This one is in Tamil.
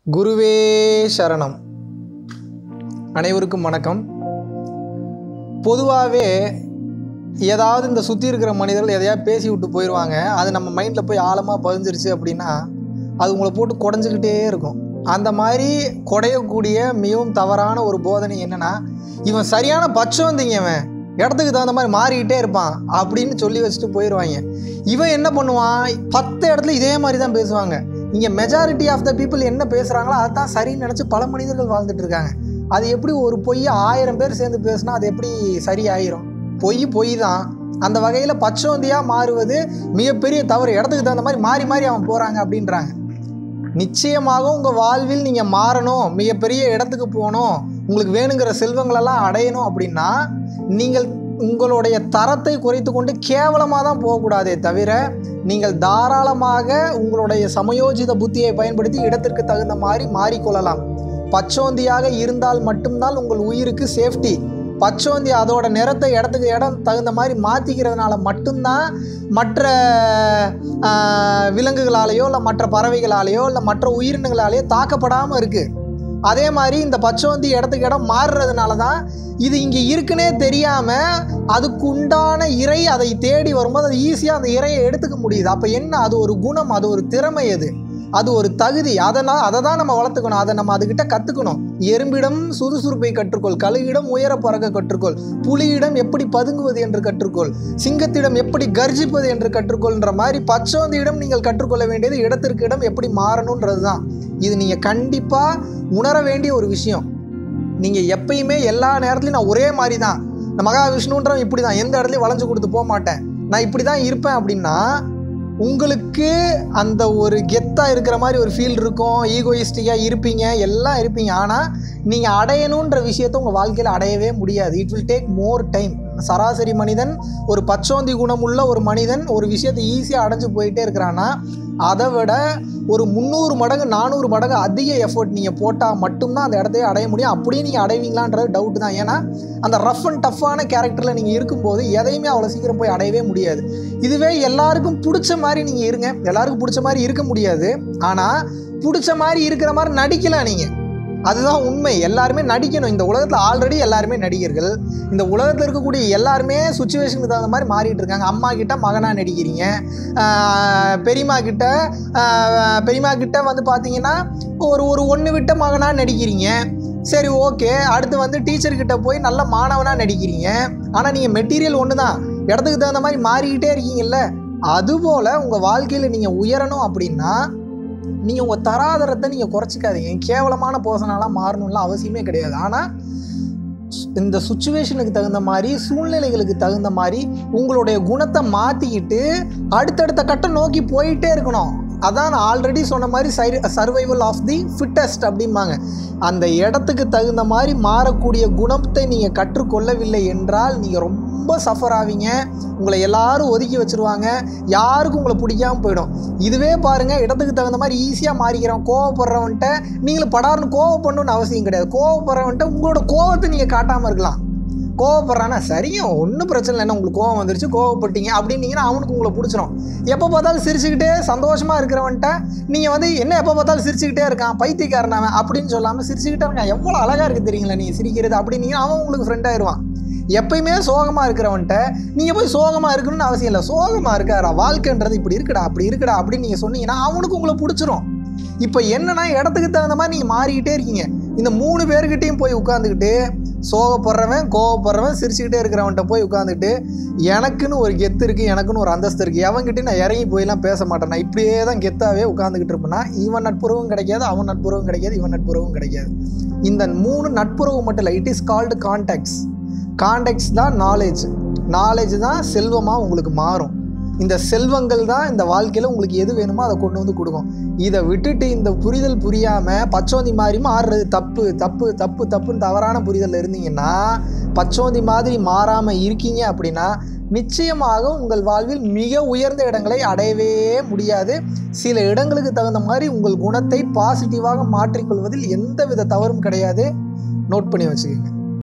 குருவே சரணம் அனைவருக்கும் வணக்கம் பொதுவாகவே ஏதாவது இந்த சுற்றி இருக்கிற மனிதர்கள் எதையாவது பேசி விட்டு போயிடுவாங்க அது நம்ம மைண்டில் போய் ஆழமாக பதிஞ்சிருச்சு அப்படின்னா அது உங்களை போட்டு குடஞ்சிக்கிட்டே இருக்கும் அந்த மாதிரி குடையக்கூடிய மிகவும் தவறான ஒரு போதனை என்னன்னா இவன் சரியான பச்சவந்திங்க இவன் இடத்துக்கு தகுந்த மாதிரி மாறிக்கிட்டே இருப்பான் அப்படின்னு சொல்லி வச்சுட்டு போயிடுவாங்க இவன் என்ன பண்ணுவான் பத்து இடத்துல இதே மாதிரி தான் பேசுவாங்க இங்கே மெஜாரிட்டி ஆஃப் த பீப்புள் என்ன பேசுகிறாங்களோ அதுதான் சரின்னு நினச்சி பல மனிதர்கள் வாழ்ந்துட்டு இருக்காங்க அது எப்படி ஒரு பொய் ஆயிரம் பேர் சேர்ந்து பேசுனா அது எப்படி சரி ஆயிரும் பொய் பொய் தான் அந்த வகையில் பச்சோந்தியாக மாறுவது மிகப்பெரிய தவறு இடத்துக்கு தகுந்த மாதிரி மாறி மாறி அவன் போகிறாங்க அப்படின்றாங்க நிச்சயமாக உங்கள் வாழ்வில் நீங்கள் மாறணும் மிகப்பெரிய இடத்துக்கு போகணும் உங்களுக்கு வேணுங்கிற செல்வங்களெல்லாம் அடையணும் அப்படின்னா நீங்கள் உங்களுடைய தரத்தை குறைத்து கொண்டு கேவலமாக தான் போகக்கூடாதே தவிர நீங்கள் தாராளமாக உங்களுடைய சமயோஜித புத்தியை பயன்படுத்தி இடத்திற்கு தகுந்த மாதிரி மாறிக்கொள்ளலாம் பச்சோந்தியாக இருந்தால் மட்டும்தான் உங்கள் உயிருக்கு சேஃப்டி பச்சோந்தி அதோட நிறத்தை இடத்துக்கு இடம் தகுந்த மாதிரி மாற்றிக்கிறதுனால மட்டும்தான் மற்ற ஆஹ், விலங்குகளாலேயோ இல்லை மற்ற பறவைகளாலேயோ இல்லை மற்ற உயிரினங்களாலேயோ தாக்கப்படாமல் இருக்குது அதே மாதிரி இந்த பச்சோந்தி இடத்துக்கு இடம் மாறுறதுனால தான் இது இங்கே இருக்குன்னே தெரியாமல் அதுக்கு உண்டான இறை அதை தேடி வரும்போது அது ஈஸியாக அந்த இறையை எடுத்துக்க முடியுது அப்போ என்ன அது ஒரு குணம் அது ஒரு திறமை அது அது ஒரு தகுதி அதனால் அதை தான் நம்ம வளர்த்துக்கணும் அதை நம்ம அதுக்கிட்ட கற்றுக்கணும் எறும்பிடம் சுறுசுறுப்பை கற்றுக்கொள் கழுகிடம் உயர பறக்க கற்றுக்கொள் புலியிடம் எப்படி பதுங்குவது என்று கற்றுக்கொள் சிங்கத்திடம் எப்படி கர்ஜிப்பது என்று கற்றுக்கொள்ன்ற மாதிரி பச்சோந்தியிடம் நீங்கள் கற்றுக்கொள்ள வேண்டியது இடத்திற்கு இடம் எப்படி மாறணுன்றது தான் இது நீங்கள் கண்டிப்பாக உணர வேண்டிய ஒரு விஷயம் நீங்கள் எப்பயுமே எல்லா நேரத்துலையும் நான் ஒரே மாதிரி தான் நான் மகாவிஷ்ணுன்றவன் இப்படி தான் எந்த இடத்துலையும் வளைஞ்சு கொடுத்து போக மாட்டேன் நான் இப்படி தான் இருப்பேன் அப்படின்னா உங்களுக்கு அந்த ஒரு கெத்தாக இருக்கிற மாதிரி ஒரு ஃபீல் இருக்கும் ஈகோயிஸ்டிக்காக இருப்பீங்க எல்லாம் இருப்பீங்க ஆனால் நீங்கள் அடையணுன்ற விஷயத்த உங்கள் வாழ்க்கையில் அடையவே முடியாது it will take more time சராசரி மனிதன் ஒரு பச்சோந்தி குணமுள்ள ஒரு மனிதன் ஒரு விஷயத்தை ஈஸியாக அடைஞ்சு போயிட்டே இருக்கிறான்னா அதை விட ஒரு முந்நூறு மடங்கு நானூறு மடங்கு அதிக எஃபர்ட் நீங்கள் போட்டால் மட்டும்தான் அந்த இடத்தையே அடைய முடியும் அப்படியே நீங்கள் அடைவீங்களான்றது டவுட் தான் ஏன்னா அந்த ரஃப் அண்ட் டஃப்பான கேரக்டரில் நீங்கள் இருக்கும்போது எதையுமே அவ்வளோ சீக்கிரம் போய் அடையவே முடியாது இதுவே எல்லாருக்கும் பிடிச்ச மாதிரி நீங்கள் இருங்க எல்லாருக்கும் பிடிச்ச மாதிரி இருக்க முடியாது ஆனால் பிடிச்ச மாதிரி இருக்கிற மாதிரி நடிக்கலாம் நீங்கள் அதுதான் உண்மை எல்லாருமே நடிக்கணும் இந்த உலகத்தில் ஆல்ரெடி எல்லாருமே நடிகர்கள் இந்த உலகத்தில் இருக்கக்கூடிய எல்லாருமே சுச்சுவேஷனுக்கு தகுந்த மாதிரி மாறிட்டு இருக்காங்க அம்மா கிட்ட மகனாக நடிக்கிறீங்க ஆஹ் பெரியம்மா கிட்ட ஆஹ் பெரியம்மா கிட்ட வந்து பார்த்தீங்கன்னா ஒரு ஒரு ஒன்று விட்ட மகனாக நடிக்கிறீங்க சரி ஓகே அடுத்து வந்து டீச்சர் கிட்ட போய் நல்ல மாணவனாக நடிக்கிறீங்க ஆனால் நீங்கள் மெட்டீரியல் ஒன்று தான் இடத்துக்கு தகுந்த மாதிரி மாறிக்கிட்டே இருக்கீங்கல்ல அதுபோல் உங்கள் வாழ்க்கையில் நீங்கள் உயரணும் அப்படின்னா நீங்கள் உங்கள் தராதரத்தை நீங்கள் குறைச்சிக்காதீங்க கேவலமான பர்சனாலாம் மாறணும்லாம் அவசியமே கிடையாது ஆனால் இந்த சுச்சுவேஷனுக்கு தகுந்த மாதிரி சூழ்நிலைகளுக்கு தகுந்த மாதிரி உங்களுடைய குணத்தை மாற்றிக்கிட்டு அடுத்தடுத்த கட்டம் நோக்கி போயிட்டே இருக்கணும் அதான் நான் ஆல்ரெடி சொன்ன மாதிரி சை சர்வைவல் ஆஃப் தி ஃபிட்டஸ்ட் அப்படிம்பாங்க அந்த இடத்துக்கு தகுந்த மாதிரி மாறக்கூடிய குணத்தை நீங்கள் கற்றுக்கொள்ளவில்லை என்றால் நீங்கள் ரொம்ப சஃபர் ஆவீங்க உங்களை எல்லாரும் ஒதுக்கி வச்சிருவாங்க யாருக்கும் உங்களை பிடிக்காம போயிடும் இதுவே பாருங்கள் இடத்துக்கு தகுந்த மாதிரி ஈஸியாக மாறிக்கிறோம் கோவப்படுறவன்ட்ட நீங்களும் படார்னு கோவப்படணும்னு அவசியம் கிடையாது கோவப்படுறவன்ட்ட உங்களோட கோவத்தை நீங்கள் காட்டாமல் இருக்கலாம் கோவப்படுறானா சரியும் ஒன்றும் பிரச்சனை இல்லை என்ன உங்களுக்கு கோவம் வந்துருச்சு கோவப்பட்டீங்க அப்படின்னீங்கன்னா அவனுக்கு உங்களை பிடிச்சிரும் எப்போ பார்த்தாலும் சிரிச்சுக்கிட்டே சந்தோஷமாக இருக்கிறவன்ட்ட நீங்கள் வந்து என்ன எப்போ பார்த்தாலும் சிரிச்சுக்கிட்டே இருக்கான் பைத்தியக்காரன் அவன் அப்படின்னு சொல்லாமல் சிரிச்சுக்கிட்டே இருக்கான் எவ்வளோ அழகாக இருக்குது தெரியுங்களா நீங்கள் சிரிக்கிறது அப்படின்னீங்கன்னா அவன் உங்களுக்கு ஃப்ரெண்ட் ஆயிடுவான் எப்பயுமே சோகமாக இருக்கிறவன்ட்ட நீங்கள் போய் சோகமாக இருக்கணும்னு அவசியம் இல்லை சோகமாக இருக்காரா வாழ்க்கைன்றது இப்படி இருக்குடா அப்படி இருக்குடா அப்படின்னு நீங்கள் சொன்னீங்கன்னா அவனுக்கு உங்களை பிடிச்சிரும் இப்போ என்னன்னா இடத்துக்கு தகுந்த மாதிரி நீங்கள் மாறிக்கிட்டே இருக்கீங்க இந்த மூணு பேர்கிட்டையும் போய் உட்காந்துக்கிட்டு சோகப்படுறவன் கோவப்படுறவன் சிரிச்சுக்கிட்டே இருக்கிறவன்ட்ட போய் உட்காந்துக்கிட்டு எனக்குன்னு ஒரு கெத்து இருக்குது எனக்குன்னு ஒரு அந்தஸ்து இருக்குது எவன்கிட்ட நான் இறங்கி போயெல்லாம் பேச மாட்டேன் நான் இப்படியே தான் கெத்தாவே உட்காந்துக்கிட்டு இருப்பேன்னா இவன் நட்புறவும் கிடைக்காது அவன் நட்புறவும் கிடைக்காது இவன் நட்புறவும் கிடைக்காது இந்த மூணு நட்புறவு மட்டும் இல்லை it is called contacts contacts தான் நாலேஜ் நாலேஜ் தான் செல்வமாக உங்களுக்கு மாறும் இந்த செல்வங்கள் தான் இந்த வாழ்க்கையில் உங்களுக்கு எது வேணுமோ அதை கொண்டு வந்து கொடுக்கும் இதை விட்டுட்டு இந்த புரிதல் புரியாமல் பச்சோந்தி மாதிரி மாறுறது தப்பு தப்பு தப்பு தப்புன்னு தவறான புரிதலில் இருந்தீங்கன்னா பச்சோந்தி மாதிரி மாறாமல் இருக்கீங்க அப்படின்னா நிச்சயமாக உங்கள் வாழ்வில் மிக உயர்ந்த இடங்களை அடையவே முடியாது சில இடங்களுக்கு தகுந்த மாதிரி உங்கள் குணத்தை பாசிட்டிவாக மாற்றிக்கொள்வதில் எந்தவித தவறும் கிடையாது நோட் பண்ணி வச்சுக்கோங்க